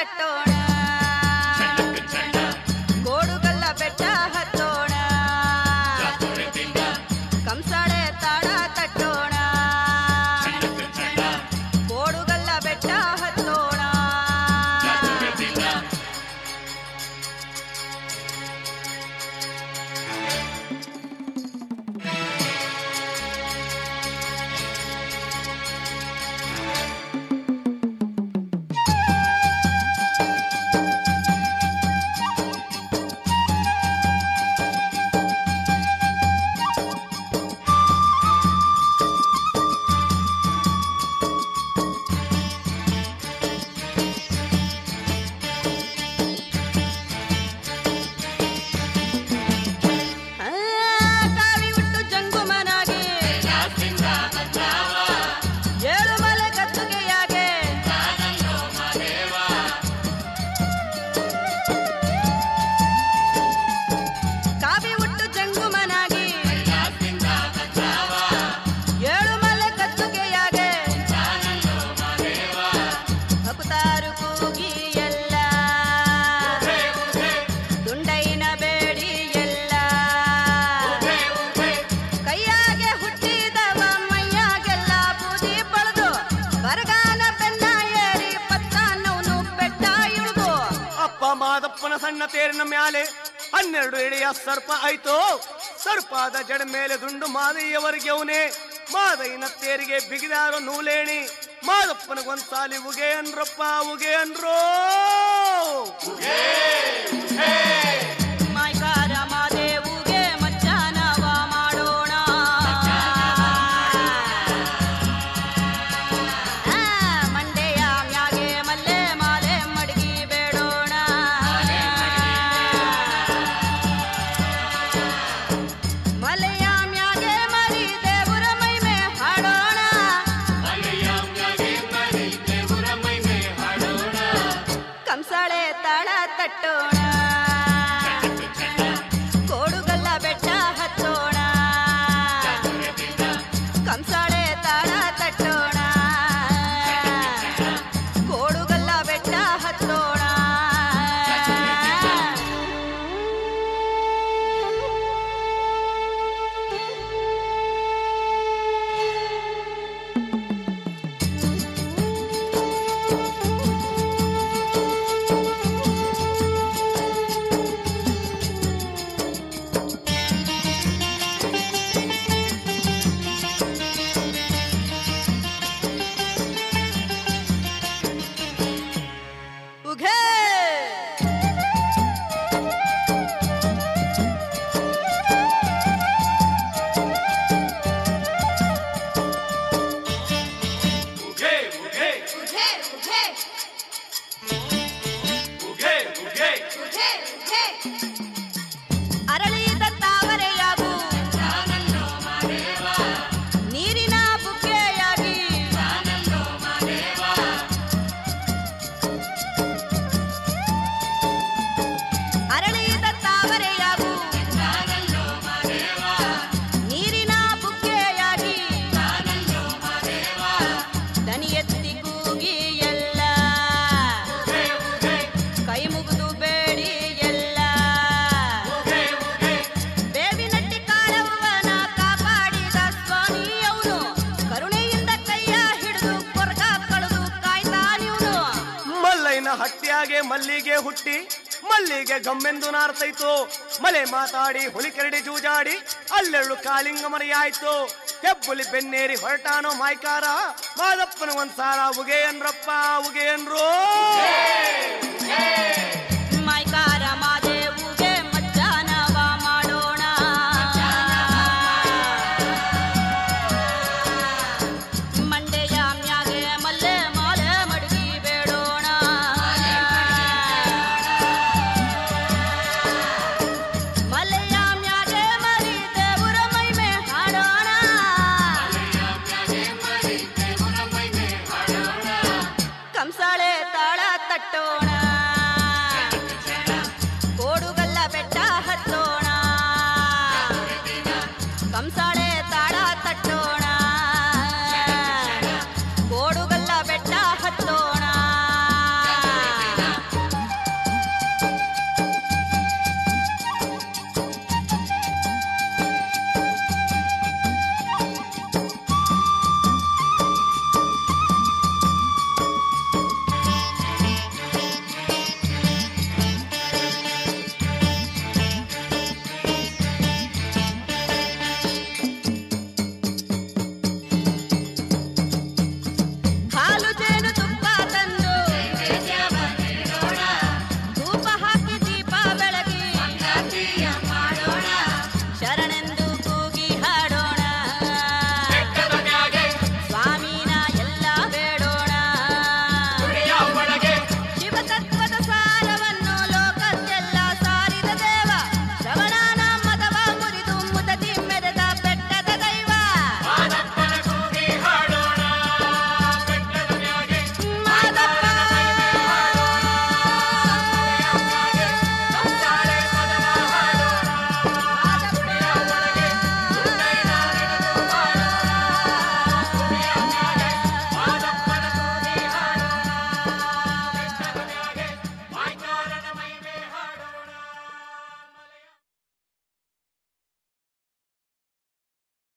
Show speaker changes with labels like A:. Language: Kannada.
A: ತಟ್ಟೋಣ ಗೋಡುಗಲ್ಲ ಬೆಟ್ಟ ಹತ್ತೋಣ ಕಂಸಾಳೆ ತಾಳ ತಟ್ಟೋಣ ಗೋಡುಗಲ್ಲ ಬೆಟ್ಟ ಹತ್ತೋಣ ಆ, ಕಾವಿ ಉಟ್ಟು ಜಂಗುಮನಾಗಿ ಏಳು ಮಲೆ ಗದ್ದುಗೆಯಾಗೆ ಕಾವಿ ಉಟ್ಟು ಜಂಗುಮನಾಗಿ ಏಳು ಮಲೆ ಗದ್ದುಗೆಯಾಗೆ ಭಕ್ತಾರು ಕೂಗಿ ಎಲ್ಲ ದುಂಡೈನ ಬೇಡಿ ಎಲ್ಲ ಕೈಯಾಗೆ ಹುಟ್ಟಿದವ ಮೈಯಾಗೆಲ್ಲ ಬೂದಿ ಪಳೆದು ಬರಗಾನ ಬೆನ್ನ ಏರಿ ಪತ್ತಾನವನು ಬೆಟ್ಟ ಇಳಿದು
B: ಅಪ್ಪ ಮಾದಪ್ಪನ ಸಣ್ಣ ತೇರಿನ ಮ್ಯಾಲೆ ಹನ್ನೆರಡು ಎಳೆಯ ಸರ್ಪ ಆಯ್ತು ಸರ್ಪದ ಜಡ ಮೇಲೆ ದುಂಡು ಮಾದಯ್ಯವರಿಗೆ ಅವನೇ ಮಾದಯ್ಯನ ತೇರಿಗೆ ಬಿಗಿದಾರೋ ನೂಲೇಣಿ ಮಾದಪ್ಪನಿಗೊಂದ್ಸಾಲಿ ಉಗೆ ಅನ್ರಪ್ಪ ಉಗೆ ಅನ್ರೋ
A: ಮಾಯ್ಕಾರ ಮಾದೇವುಗೆ ಮಜ್ಜಾನವ ಮಾಡೋಣ ಆ, ಮಂಡೆಯ ಮ್ಯಾಗೆ ಮಲ್ಲೆ ಮಾಲೆ ಮಡಗಿ ಬೇಡೋಣ ಮಲೆಯ ಮ್ಯಾಗೆ ಮರಿ ದೇವರ ಮೈಮೆ ಹಾಡೋಣ ಕಂಸಾಳೆ ತಾಳ ತಟ್ಟೋಣ ಕೋಡುಗಲ್ಲ ಬೆಟ್ಟ ಹತ್ತೋಣ ಕಂಸಾಳೆ ತಾಳ ತಟ್ಟೋಣ ಕೋಡುಗಲ್ಲ ಬೆಟ್ಟ ಹತ್ತೋಣ ಉಘೇ
B: ಉಗೆ ಉಗೆ ಉಗೆ ಉಗೆ
A: ಅರಳಿದ ತಾವರೆಯಾಗು ನೀರಿನ ಬುಗ್ಗೆಯಾಗಿ ಅರಳಿದ ತಾವರೆಯಾಗು ನೀರಿನ ಬುಗ್ಗೆಯಾಗಿ ದನಿ ಎತ್ತಿ ಕೂಗಿ ಎಲ್ಲ ಕೈ ಮುಗಿದು ಬೇಡಿ ಎಲ್ಲ ಬೇವಿನಟ್ಟಿ ಕಾಳವ್ವನ ಕಾಪಾಡಿದ ಸ್ವಾಮಿಯವನು ಕರುಣೆಯಿಂದ ಕೈಯ ಹಿಡಿದು ಕೊರಗ ಕಳೆದು ಕಾಯ್ತಾನಿವನು
B: ಮಲ್ಲೈನ ಹಟ್ಟಿಯಾಗೆ ಮಲ್ಲಿಗೆ ಹುಟ್ಟಿ ಮಲ್ಲಿಗೆ ಗಮ್ಮೆಂದು ನಾರ್ತೈತು ಮಲೆ ಮಾತಾಡಿ ಹುಲಿ ಕೆರಡಿ ಜೂಜಾಡಿ ಅಲ್ಲೆರಡು ಕಾಲಿಂಗ ಮರಿಯಾಯ್ತು ಹೆಬ್ಬುಲಿ ಬೆನ್ನೇರಿ ಹೊರಟಾನೋ ಮಾಯ್ಕಾರ ಮಾದಪ್ಪನ ಒಂದ್ಸಾರ ಉಗೆ ಅನ್ರಪ್ಪ ಉಗೆ ಅನ್ರೋ